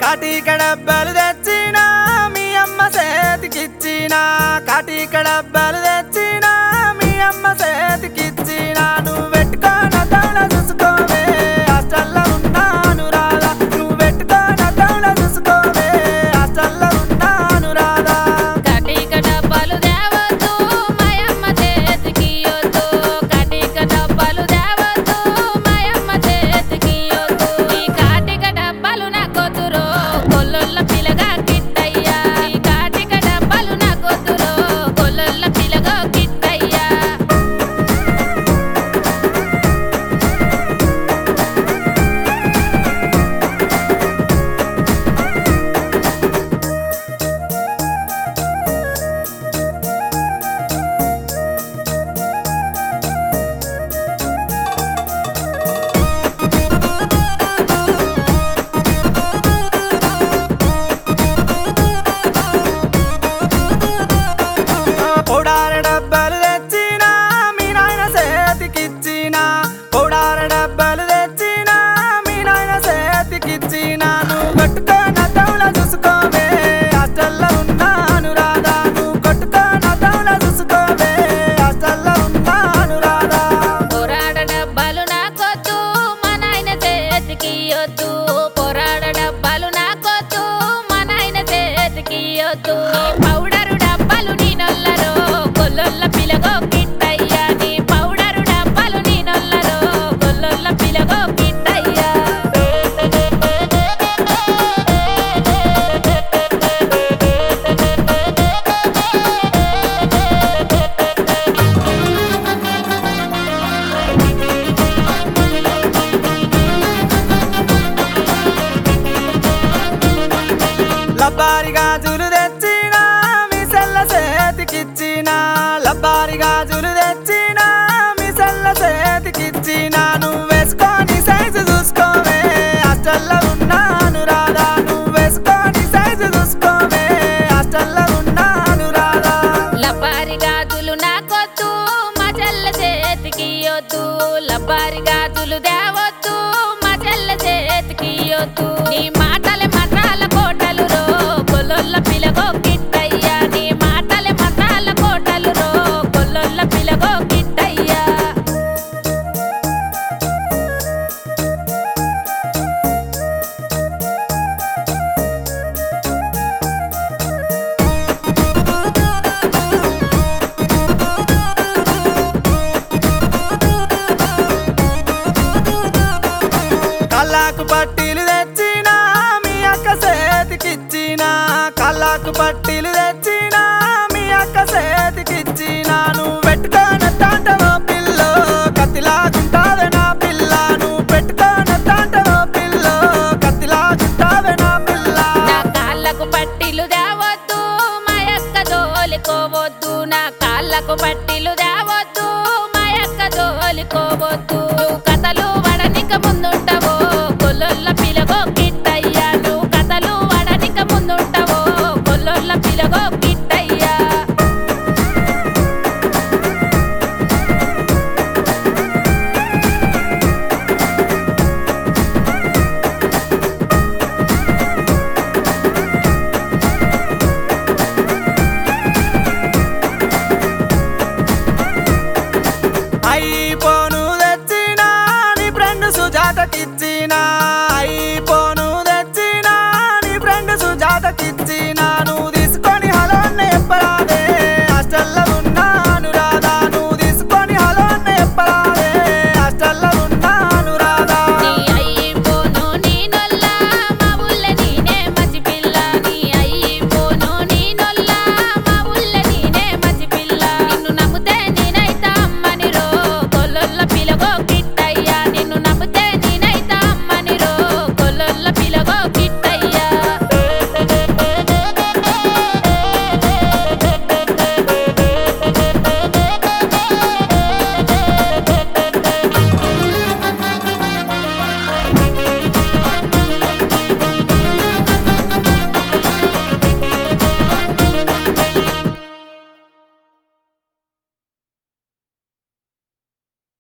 కాటిక డబ్బలు తెచ్చిన మీ అమ్మ చేతికిచ్చిన కాటిక డబ్బలు తెచ్చిన మీ అమ్మ చేతికిచ్చిన నువ్వు పెట్టుకోన తౌడ చూసుకోవే హాస్టల్లో ఉన్నాను రాదా నువ్వు పెట్టుకోన తౌడ చూసుకోవే హాస్టల్లో ఉన్నాను రాదా కటిక డబ్బాలు దేవద్దు మాయమ్మ చేతికి యొద్దు కటిక డబ్బాలు దేవద్దు మాయమ్మ చేతికి యొద్దు ఈ కాటిక డబ్బాలు నాకొద్దురో కొల్లొల్ల పిలగా కిట్టయ్యా ఈ కాటిక డబ్బాలు నాకొద్దురో కొల్లొల్ల పిలగా కిట్టయ్యా పౌడార డబ్బలు తెచ్చిన మీ నాయన చేతికిచ్చిన పౌడార డబ్బలు తెచ్చిన మీ నాయన చేతికిచ్చిన నువ్వు కొట్టుకోన తౌల చూసుకోవే హాస్టల్లో ఉన్నాను రాదా నువ్వు కొట్టుకోన తౌల చూసుకోవే హాస్టల్లో ఉన్నాను రాదా పొరాడ డబ్బాలు నాకొద్దు మా నాయన చేతికి యొద్దు పొరాడ డబ్బాలు నాకొద్దు మా నాయన చేతికి యొద్దు నీ పౌడరు డబ్బాలు నీ నొల్లరో కొల్లొల్ల పిలగో కిట్టయ్యా నీ పౌడరు డబ్బాలు నీ నొల్లరో కొల్లొల్ల పిలగో కిట్టయ్యా లబ్బారి గాజులు తెచ్చిన మీ సెల్ల చేతికిచ్చిన లబ్బారి గాజులు తెచ్చిన మీ సెల్ల చేతికిచ్చిన నువ్వు వేసుకొని సైజు చూసుకోవే హాస్టల్లో ఉన్నాను రాదా నువ్వు వేసుకొని సైజు చూసుకోవే హాస్టల్లో ఉన్నాను రాదా లబ్బారి గాజులు నాకొద్దు మా చెల్ల చేతికి యొద్దు లబ్బారి గాజులు దేవద్దు మా చెల్ల చేతికి యొద్దు నీ మాటలే మతాల కోటలు రో కొల్లొల్ల పిలగో కిట్టయ్యా నీ మాటలే మతాల కోటలు రో కొల్లొల్ల పిలగో కిట్టయ్యా కళ్ళకు పట్టీలు తెచ్చిన